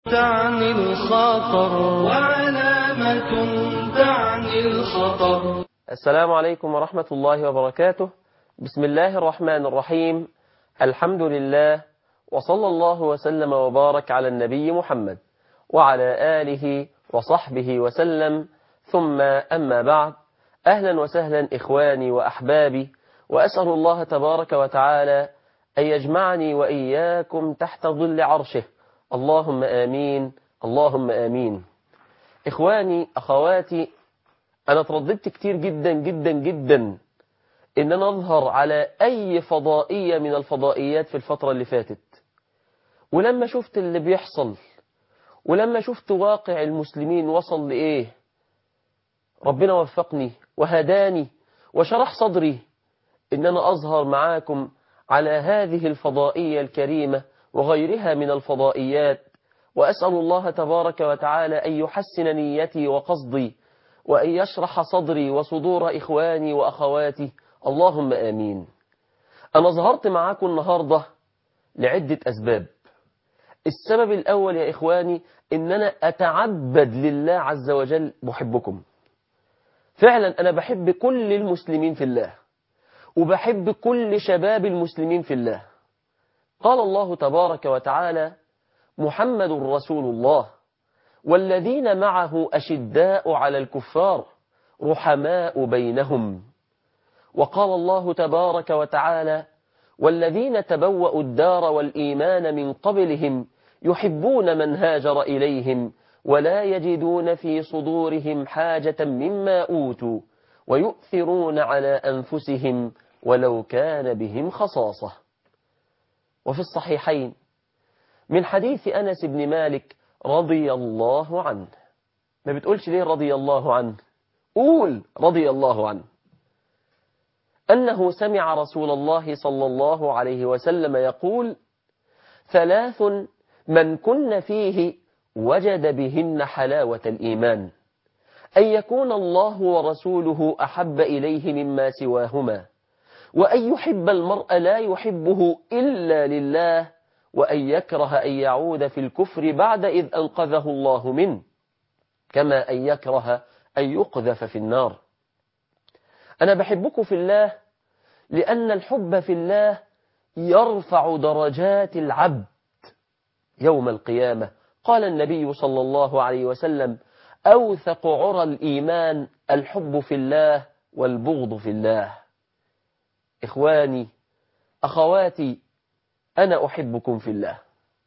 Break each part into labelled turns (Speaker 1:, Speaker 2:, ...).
Speaker 1: تعني الخطر وعلامة تعني الخطر
Speaker 2: السلام عليكم ورحمة الله وبركاته بسم الله الرحمن الرحيم الحمد لله وصلى الله وسلم وبارك على النبي محمد وعلى آله وصحبه وسلم ثم أما بعد أهلا وسهلا إخواني وأحبابي وأسأل الله تبارك وتعالى أن يجمعني وإياكم تحت ظل عرشه اللهم آمين اللهم آمين إخواني أخواتي أنا ترددت كتير جدا جدا جدا إن أنا أظهر على أي فضائية من الفضائيات في الفترة اللي فاتت ولما شفت اللي بيحصل ولما شفت واقع المسلمين وصل لإيه ربنا وفقني وهداني وشرح صدري إن أنا أظهر معاكم على هذه الفضائية الكريمة وغيرها من الفضائيات وأسأل الله تبارك وتعالى أن يحسن نيتي وقصدي وأن يشرح صدري وصدور إخواني وأخواتي اللهم آمين أنا ظهرت معاكم النهاردة لعدة أسباب السبب الأول يا إخواني إن أنا أتعبد لله عز وجل بحبكم فعلا أنا بحب كل المسلمين في الله وبحب كل شباب المسلمين في الله قال الله تبارك وتعالى محمد رسول الله والذين معه أشداء على الكفار رحماء بينهم وقال الله تبارك وتعالى والذين تبوأوا الدار والإيمان من قبلهم يحبون من هاجر إليهم ولا يجدون في صدورهم حاجة مما أوتوا ويؤثرون على أنفسهم ولو كان بهم خصاصة وفي الصحيحين من حديث أنس بن مالك رضي الله عنه ما بتقولش ليه رضي الله عنه قول رضي الله عنه أنه سمع رسول الله صلى الله عليه وسلم يقول ثلاث من كن فيه وجد بهن حلاوة الإيمان أن يكون الله ورسوله أحب إليه مما سواهما وأن يحب المرء لا يحبه إلا لله وأن يكره أن يعود في الكفر بعد إذ أنقذه الله منه كما أن يكره أن يقذف في النار أنا بحبكم في الله لأن الحب في الله يرفع درجات العبد يوم القيامة قال النبي صلى الله عليه وسلم أوثق عرى الإيمان الحب في الله والبغض في الله إخواني أخواتي أنا أحبكم في الله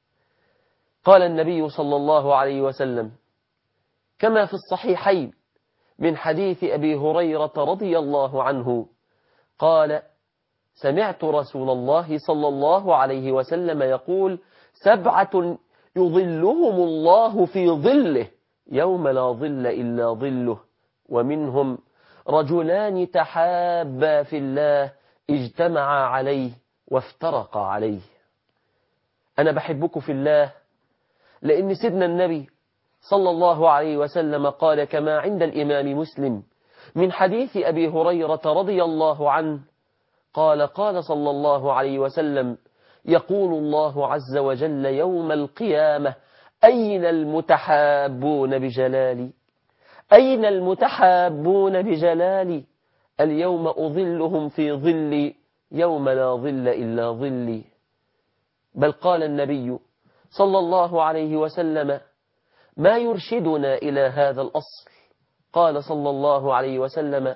Speaker 2: قال النبي صلى الله عليه وسلم كما في الصحيحين من حديث أبي هريرة رضي الله عنه قال سمعت رسول الله صلى الله عليه وسلم يقول سبعة يظلهم الله في ظله يوم لا ظل إلا ظله ومنهم رجلان تحابا في الله اجتمعا عليه وافترقا عليه أنا بحبكم في الله لأن سيدنا النبي صلى الله عليه وسلم قال كما عند الإمام مسلم من حديث أبي هريرة رضي الله عنه قال قال صلى الله عليه وسلم يقول الله عز وجل يوم القيامة أين المتحابون بجلالي أين المتحابون بجلالي اليوم أظلهم في ظلي يوم لا ظل إلا ظلي بل قال النبي صلى الله عليه وسلم ما يرشدنا إلى هذا الأصل قال صلى الله عليه وسلم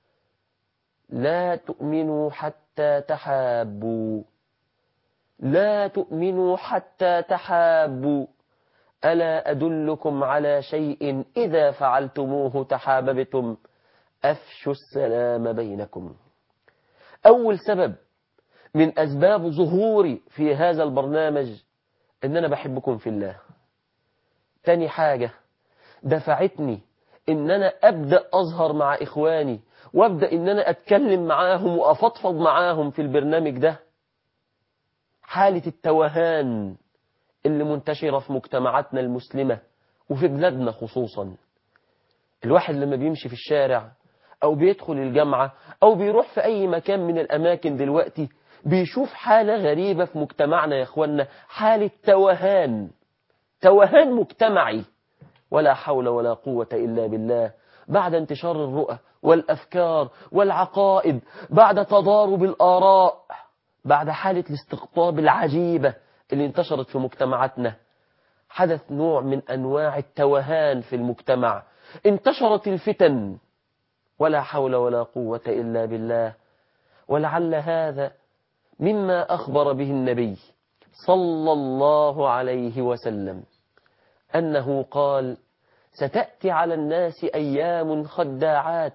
Speaker 2: لا تؤمنوا حتى تحابوا لا تؤمنوا حتى تحابوا ألا أدلكم على شيء إذا فعلتموه تحاببتم أفشوا السلام بينكم أول سبب من أسباب ظهوري في هذا البرنامج إن أنا بحبكم في الله تاني حاجة دفعتني إن أنا أبدأ أظهر مع إخواني وأبدأ إن أنا أتكلم معاهم وأفضفض معاهم في البرنامج ده حالة التوهان اللي منتشرة في مجتمعاتنا المسلمة وفي بلادنا خصوصا الواحد لما بيمشي في الشارع أو بيدخل الجامعة أو بيروح في أي مكان من الأماكن دلوقتي بيشوف حالة غريبة في مجتمعنا يا إخوانا حالة توهان توهان مجتمعي ولا حول ولا قوة إلا بالله بعد انتشار الرؤى والأفكار والعقائد بعد تضارب الآراء بعد حالة الاستقطاب العجيبة اللي انتشرت في مجتمعاتنا حدث نوع من أنواع التوهان في المجتمع انتشرت الفتن ولا حول ولا قوة إلا بالله ولعل هذا مما أخبر به النبي صلى الله عليه وسلم أنه قال ستأتي على الناس أيام خداعات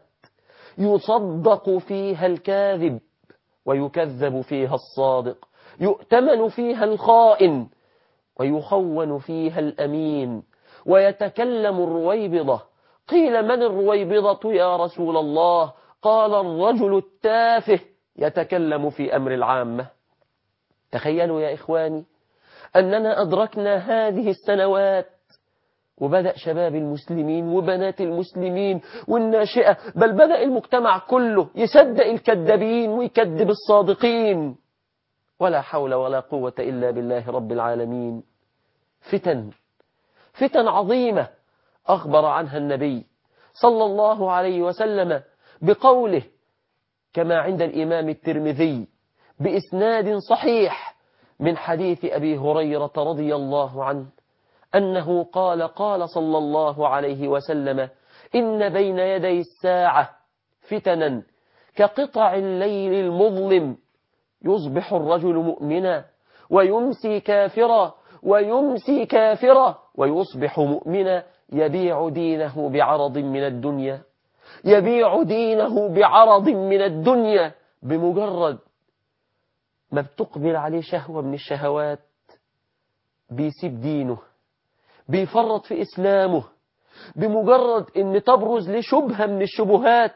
Speaker 2: يصدق فيها الكاذب ويكذب فيها الصادق يؤتمن فيها الخائن ويخون فيها الأمين ويتكلم الرويبضة قيل من الرويبضة يا رسول الله قال الرجل التافه يتكلم في أمر العامة تخيلوا يا إخواني أننا أدركنا هذه السنوات وبدأ شباب المسلمين وبنات المسلمين والناشئة بل بدأ المجتمع كله يصدق الكذابين ويكذب الصادقين ولا حول ولا قوة إلا بالله رب العالمين فتن فتن عظيمة أخبر عنها النبي صلى الله عليه وسلم بقوله كما عند الإمام الترمذي بإسناد صحيح من حديث أبي هريرة رضي الله عنه أنه قال قال صلى الله عليه وسلم إن بين يدي الساعة فتنا كقطع الليل المظلم يصبح الرجل مؤمنا ويمسي كافرا ويمسي كافرا ويصبح مؤمنا يبيع دينه بعرض من الدنيا يبيع دينه بعرض من الدنيا بمجرد ما بتقبل عليه شهوة من الشهوات بيسيب دينه بيفرط في إسلامه بمجرد ان تبرز لشبهة من الشبهات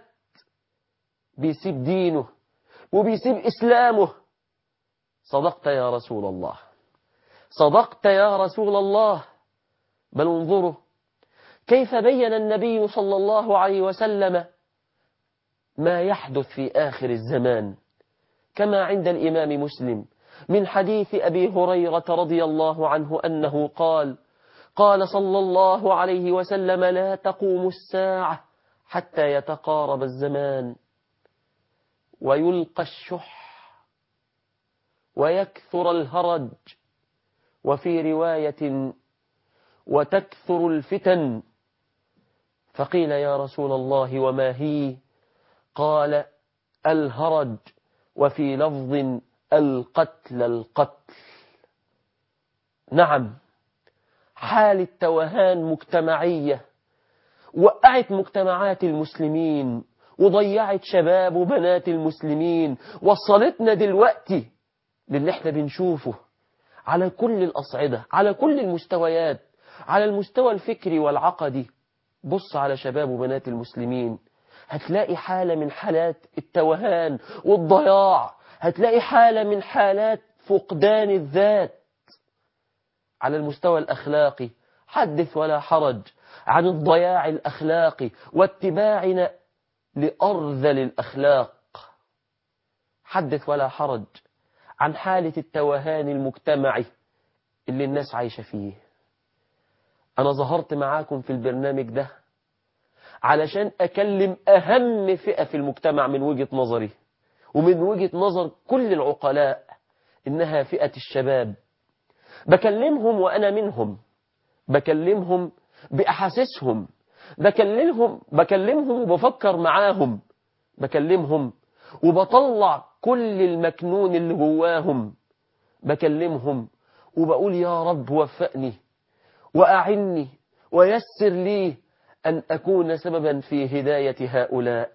Speaker 2: بيسيب دينه وبيسيب إسلامه صدقت يا رسول الله صدقت يا رسول الله بل انظروا كيف بين النبي صلى الله عليه وسلم ما يحدث في آخر الزمان كما عند الإمام مسلم من حديث أبي هريرة رضي الله عنه أنه قال قال صلى الله عليه وسلم لا تقوم الساعة حتى يتقارب الزمان ويلقى الشح ويكثر الهرج وفي رواية وتكثر الفتن فقيل يا رسول الله وما هي قال الهرج وفي لفظ القتل القتل نعم حالة توهان مجتمعية وقعت مجتمعات المسلمين وضيعت شباب وبنات المسلمين وصلتنا دلوقتي للي احنا بنشوفه على كل الأصعدة على كل المستويات على المستوى الفكري والعقدي بص على شباب وبنات المسلمين هتلاقي حالة من حالات التوهان والضياع هتلاقي حالة من حالات فقدان الذات على المستوى الأخلاقي حدث ولا حرج عن الضياع الأخلاقي واتباعنا لأرذل الأخلاق حدث ولا حرج عن حالة التوهان المجتمعي اللي الناس عايشة فيه أنا ظهرت معاكم في البرنامج ده علشان أكلم أهم فئة في المجتمع من وجهة نظري ومن وجهة نظر كل العقلاء إنها فئة الشباب بكلمهم وأنا منهم بكلمهم بأحاسيسهم بكلمهم بكلمهم وبفكر معاهم بكلمهم وبطلع كل المكنون اللي جواهم بكلمهم وبقول يا رب وفقني وأعني ويسر لي أن أكون سببا في هداية هؤلاء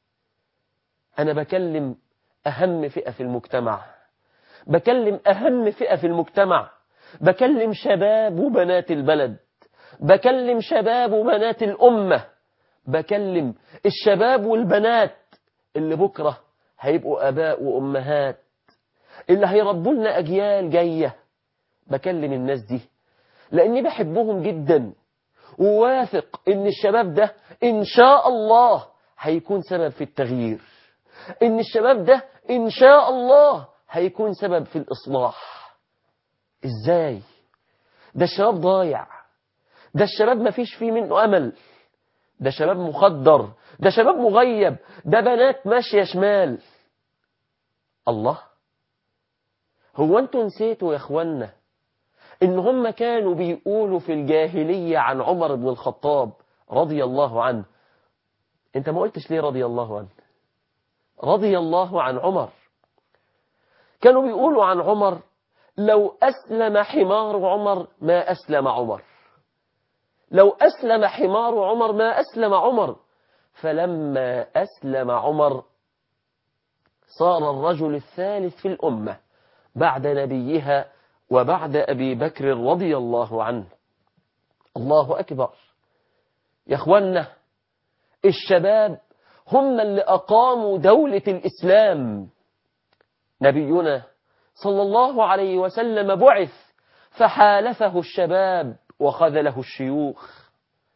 Speaker 2: أنا بكلم أهم فئة في المجتمع بكلم أهم فئة في المجتمع بكلم شباب وبنات البلد بكلم شباب وبنات الأمة بكلم الشباب والبنات اللي بكرة هيبقوا أباء وأمهات اللي هيربوا لنا أجيال جاية بكلم الناس دي لأني بحبهم جدا وواثق إن الشباب ده إن شاء الله هيكون سبب في التغيير إن الشباب ده إن شاء الله هيكون سبب في الإصلاح إزاي ده الشباب ضايع ده الشباب ما فيش فيه منه أمل ده شباب مخدر ده شباب مغيب ده بنات ماشية شمال الله هو انتوا نسيتوا يا اخوانا ان هم كانوا بيقولوا في الجاهلية عن عمر بن الخطاب رضي الله عنه انت ما قلتش ليه رضي الله عنه رضي الله عن عمر كانوا بيقولوا عن عمر لو أسلم حمار عمر ما أسلم عمر لو أسلم حمار عمر ما أسلم عمر فلما أسلم عمر صار الرجل الثالث في الأمة بعد نبيها وبعد أبي بكر رضي الله عنه الله أكبر يا أخوانا الشباب هم اللي أقاموا دولة الإسلام نبينا صلى الله عليه وسلم بعث فحالفه الشباب وخذله الشيوخ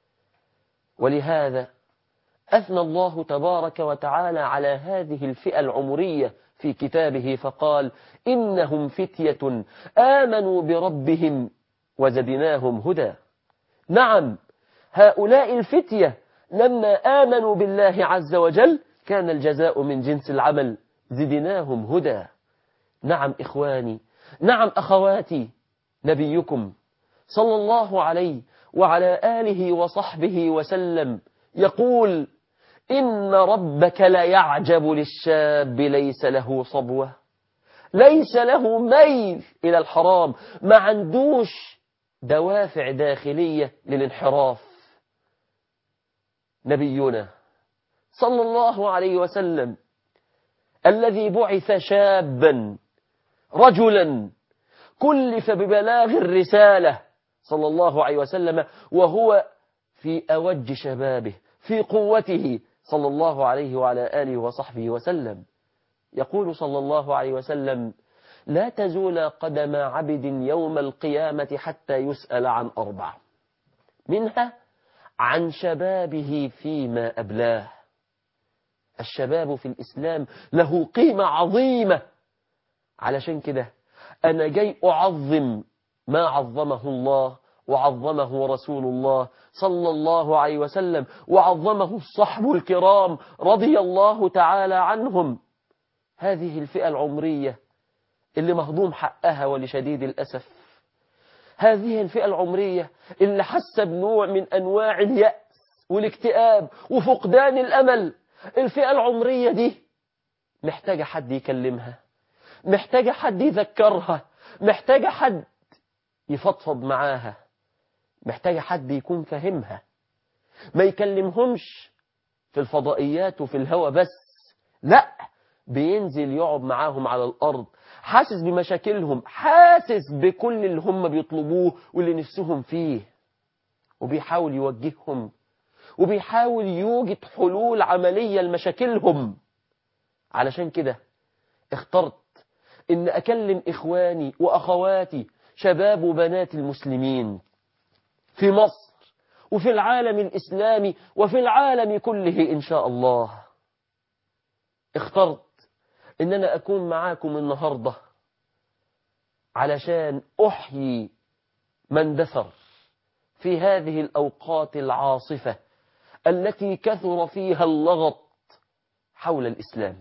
Speaker 2: ولهذا أثنى الله تبارك وتعالى على هذه الفئة العمرية في كتابه فقال إنهم فتية آمنوا بربهم وزدناهم هدى نعم هؤلاء الفتية لما آمنوا بالله عز وجل كان الجزاء من جنس العمل زدناهم هدى نعم إخواني نعم أخواتي نبيكم صلى الله عليه وعلى آله وصحبه وسلم يقول إن ربك ليعجب للشاب ليس له صبوة ليس له ميل إلى الحرام ما عندوش دوافع داخلية للانحراف نبينا صلى الله عليه وسلم الذي بعث شابا رجلا كلف ببلاغ الرسالة صلى الله عليه وسلم وهو في أوج شبابه في قوته صلى الله عليه وعلى آله وصحبه وسلم يقول صلى الله عليه وسلم لا تزول قدم عبد يوم القيامة حتى يسأل عن أربع منها عن شبابه فيما أبلاه الشباب في الإسلام له قيمة عظيمة علشان كده أنا جاي أعظم ما عظمه الله وعظمه رسول الله صلى الله عليه وسلم وعظمه الصحب الكرام رضي الله تعالى عنهم هذه الفئة العمرية اللي مهضوم حقها ولشديد الأسف هذه الفئة العمرية اللي حس بنوع من أنواع اليأس والاكتئاب وفقدان الأمل الفئة العمرية دي محتاجة حد يكلمها محتاجة حد يذكرها محتاجة حد يفضفض معاها محتاجة حد يكون فاهمها ما يكلمهمش في الفضائيات وفي الهوى بس لا بينزل يقعد معاهم على الأرض حاسس بمشاكلهم حاسس بكل اللي هم بيطلبوه واللي نفسهم فيه وبيحاول يوجههم وبيحاول يوجد حلول عملية لمشاكلهم علشان كده اخترت ان اكلم اخواني واخواتي شباب وبنات المسلمين في مصر وفي العالم الاسلامي وفي العالم كله ان شاء الله اخترت ان انا اكون معاكم النهاردة علشان احيي من دثر في هذه الاوقات العاصفة التي كثر فيها اللغط حول الاسلام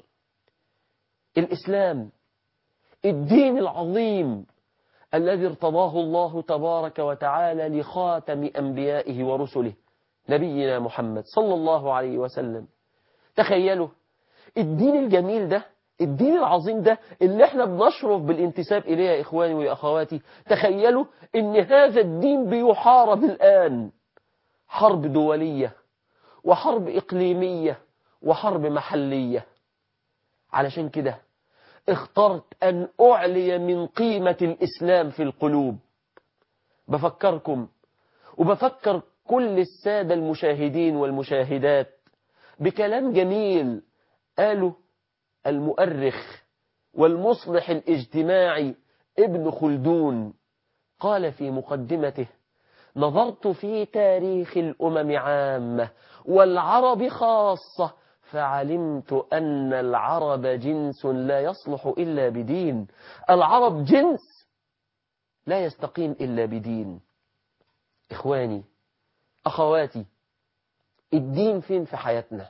Speaker 2: الاسلام الدين العظيم الذي ارتضاه الله تبارك وتعالى لخاتم أنبيائه ورسله نبينا محمد صلى الله عليه وسلم تخيلوا الدين الجميل ده الدين العظيم ده اللي احنا بنشرف بالانتساب إليه يا إخواني ويا أخواتي تخيلوا ان هذا الدين بيحارب الآن حرب دولية وحرب إقليمية وحرب محلية علشان كده اخترت أن أعلي من قيمة الإسلام في القلوب بفكركم وبفكر كل السادة المشاهدين والمشاهدات بكلام جميل قاله المؤرخ والمصلح الاجتماعي ابن خلدون قال في مقدمته نظرت في تاريخ الأمم عامة والعرب خاصة فعلمت أن العرب جنس لا يصلح إلا بدين العرب جنس لا يستقيم إلا بدين إخواني أخواتي الدين فين في حياتنا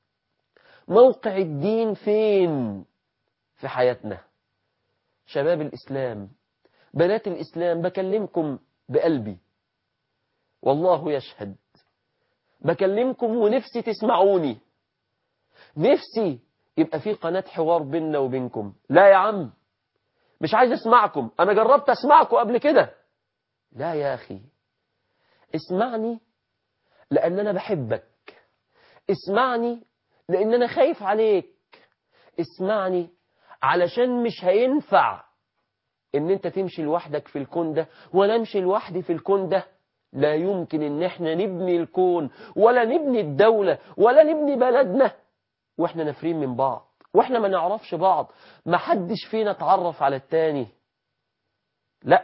Speaker 2: موقع الدين فين في حياتنا شباب الإسلام بنات الإسلام بكلمكم بقلبي والله يشهد بكلمكم ونفسي تسمعوني نفسي يبقى في قناة حوار بيننا وبينكم لا يا عم مش عايز اسمعكم انا جربت اسمعكم قبل كده لا يا اخي اسمعني لان انا بحبك اسمعني لان انا خايف عليك اسمعني علشان مش هينفع ان انت تمشي لوحدك في الكون ده ولا امشي لوحدي في الكون ده لا يمكن ان احنا نبني الكون ولا نبني الدولة ولا نبني بلدنا واحنا نافرين من بعض واحنا ما نعرفش بعض ما حدش فينا اتعرف على التاني لا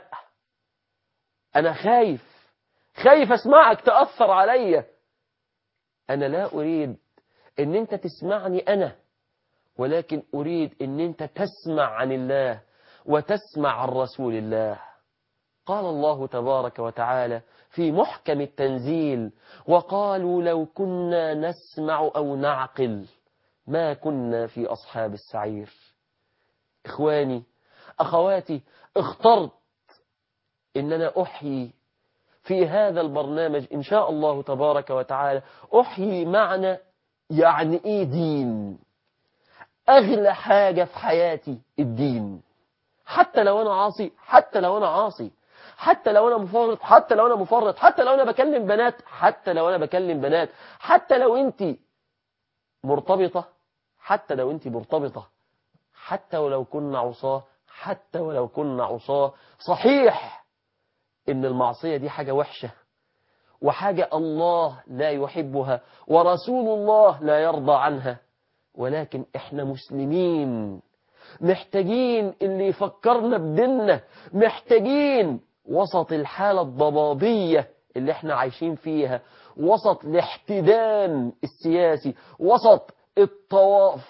Speaker 2: انا خايف خايف اسمعك تأثر عليا انا لا اريد ان انت تسمعني انا ولكن اريد ان انت تسمع عن الله وتسمع عن رسول الله قال الله تبارك وتعالى في محكم التنزيل وقالوا لو كنا نسمع أو نعقل ما كنا في أصحاب السعير إخواني أخواتي اخترت إن أنا أحيي في هذا البرنامج إن شاء الله تبارك وتعالى أحيي معنى يعني إيه دين أغلى حاجة في حياتي الدين حتى لو أنا عاصي حتى لو أنا عاصي حتى لو أنا مفرط حتى لو أنا مفرط حتى لو أنا بكلم بنات حتى لو أنا بكلم بنات حتى لو أنت مرتبطة حتى لو أنت مرتبطة حتى ولو كنا عصاة حتى ولو كنا عصاة صحيح إن المعصية دي حاجة وحشة وحاجة الله لا يحبها ورسول الله لا يرضى عنها ولكن احنا مسلمين محتاجين اللي يفكرنا بديننا محتاجين وسط الحالة الضبابية اللي احنا عايشين فيها وسط الاحتدام السياسي وسط الطواف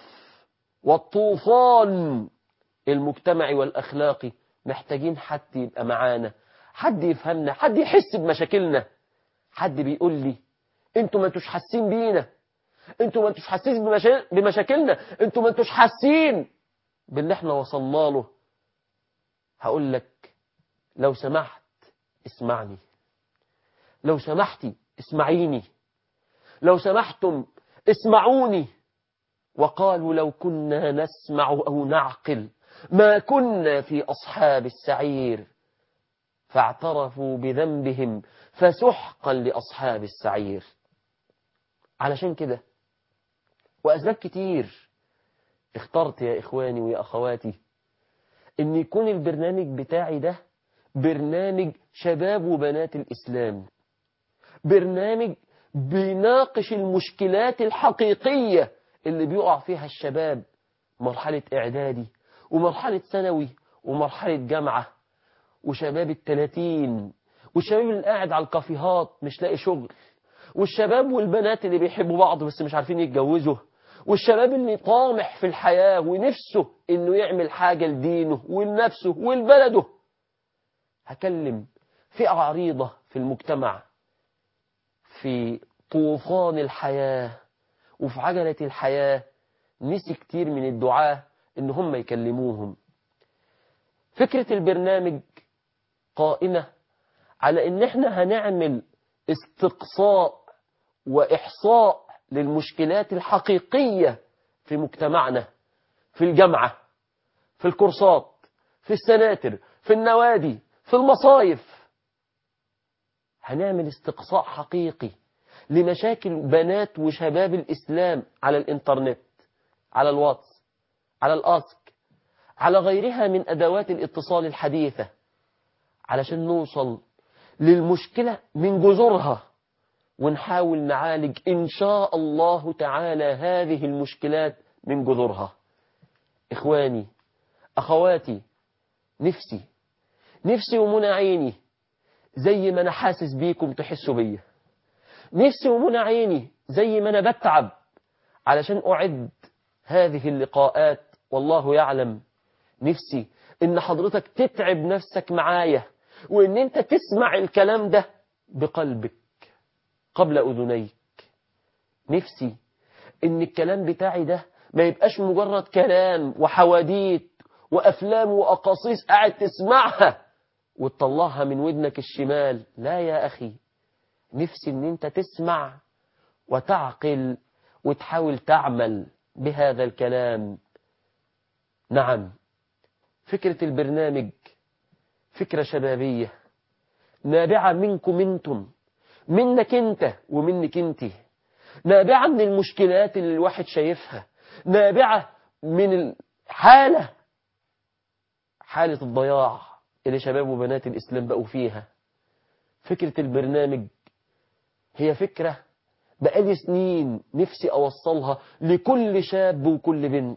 Speaker 2: والطوفان المجتمعي والأخلاقي محتاجين حد يبقى معانا حد يفهمنا حد يحس بمشاكلنا حد بيقول لي انتوا ما انتوش حاسين بينا انتوا ما انتوش حاسين بمشا... بمشاكلنا انتوا ما انتوش حاسين باللي احنا وصلنا له هقول لك لو سمحت اسمعني لو سمحتي اسمعيني لو سمحتم اسمعوني وقالوا لو كنا نسمع أو نعقل ما كنا في أصحاب السعير فاعترفوا بذنبهم فسحقا لأصحاب السعير علشان كده وأسباب كتير اخترت يا إخواني ويا أخواتي إن يكون البرنامج بتاعي ده برنامج شباب وبنات الإسلام برنامج بيناقش المشكلات الحقيقية اللي بيقع فيها الشباب مرحلة إعدادي ومرحلة ثانوي ومرحلة جامعة وشباب التلاتين والشباب اللي قاعد على الكافيهات مش لاقي شغل والشباب والبنات اللي بيحبوا بعض بس مش عارفين يتجوزوا والشباب اللي طامح في الحياة ونفسه انه يعمل حاجة لدينه ولنفسه ولبلده هكلم فئة عريضة في المجتمع في طوفان الحياة وفي عجلة الحياة نسي كتير من الدعاة ان هم يكلموهم فكرة البرنامج قائمة على ان احنا هنعمل استقصاء واحصاء للمشكلات الحقيقية في مجتمعنا في الجامعة في الكورسات في السناتر في النوادي في المصايف هنعمل استقصاء حقيقي لمشاكل بنات وشباب الإسلام على الإنترنت على الواتس على الأسك على غيرها من أدوات الاتصال الحديثة علشان نوصل للمشكلة من جذورها ونحاول نعالج إن شاء الله تعالى هذه المشكلات من جذورها إخواني أخواتي نفسي نفسي ومنى عيني زي ما أنا حاسس بيكم تحسوا بيا نفسي ومنى عيني زي ما أنا بتعب علشان أعد هذه اللقاءات والله يعلم نفسي إن حضرتك تتعب نفسك معايا وان انت تسمع الكلام ده بقلبك قبل اذنيك نفسي ان الكلام بتاعي ده ما يبقاش مجرد كلام وحواديت وافلام واقاصيص قاعد تسمعها وتطلعها من ودنك الشمال لا يا اخي نفسي ان انت تسمع وتعقل وتحاول تعمل بهذا الكلام نعم فكرة البرنامج فكرة شبابية نابعة منكم انتم منك انت ومنك انت نابعة من المشكلات اللي الواحد شايفها نابعة من الحالة حالة الضياع اللي شباب وبنات الإسلام بقوا فيها فكرة البرنامج هي فكرة بقالي سنين نفسي أوصلها لكل شاب وكل بنت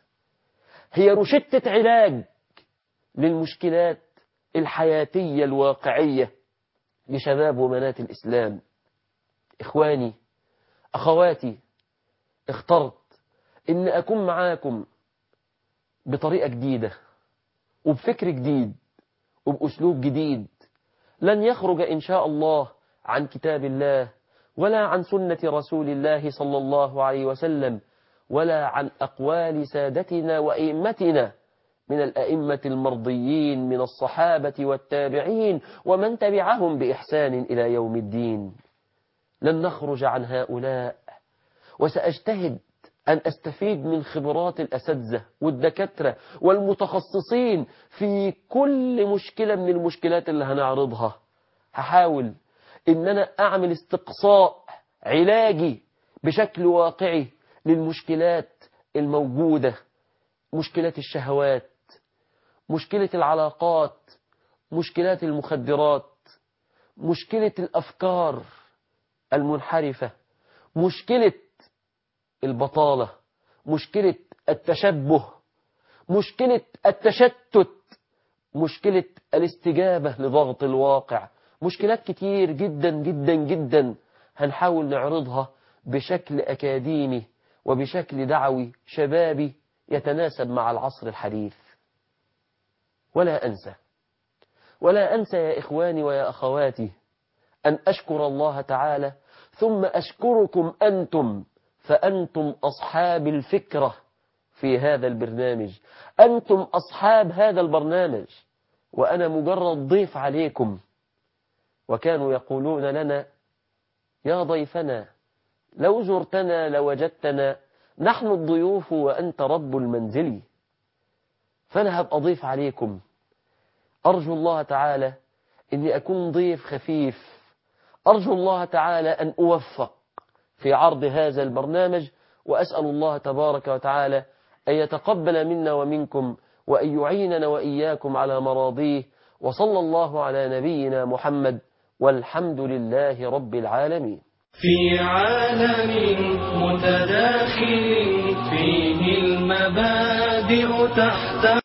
Speaker 2: هي روشتة علاج للمشكلات الحياتية الواقعية لشباب وبنات الإسلام إخواني أخواتي اخترت إن أكون معاكم بطريقة جديدة وبفكر جديد وبأسلوب جديد لن يخرج إن شاء الله عن كتاب الله ولا عن سنة رسول الله صلى الله عليه وسلم ولا عن أقوال سادتنا وأئمتنا من الأئمة المرضيين من الصحابة والتابعين ومن تبعهم بإحسان إلى يوم الدين لن نخرج عن هؤلاء وسأجتهد أن أستفيد من خبرات الأساتذة والدكاترة والمتخصصين في كل مشكلة من المشكلات اللي هنعرضها هحاول إن أنا أعمل استقصاء علاجي بشكل واقعي للمشكلات الموجودة مشكلة الشهوات مشكلة العلاقات مشكلات المخدرات مشكلة الأفكار المنحرفة مشكلة البطالة مشكلة التشبه مشكلة التشتت مشكلة الاستجابة لضغط الواقع مشكلات كتير جدا جدا جدا هنحاول نعرضها بشكل أكاديمي وبشكل دعوي شبابي يتناسب مع العصر الحديث ولا أنسى ولا أنسى يا إخواني ويا أخواتي أن أشكر الله تعالى ثم أشكركم أنتم فأنتم أصحاب الفكرة في هذا البرنامج أنتم أصحاب هذا البرنامج وأنا مجرد ضيف عليكم وكانوا يقولون لنا يا ضيفنا لو زرتنا لوجدتنا نحن الضيوف وأنت رب المنزل فأنا هبقى ضيف عليكم أرجو الله تعالى أني أكون ضيف خفيف أرجو الله تعالى أن أوفق في عرض هذا البرنامج وأسأل الله تبارك وتعالى أن يتقبل منا ومنكم وأن يعيننا وإياكم على مراضيه وصلى الله على نبينا محمد والحمد لله رب العالمين
Speaker 1: في عالم متداخل فيه المبادئ تحت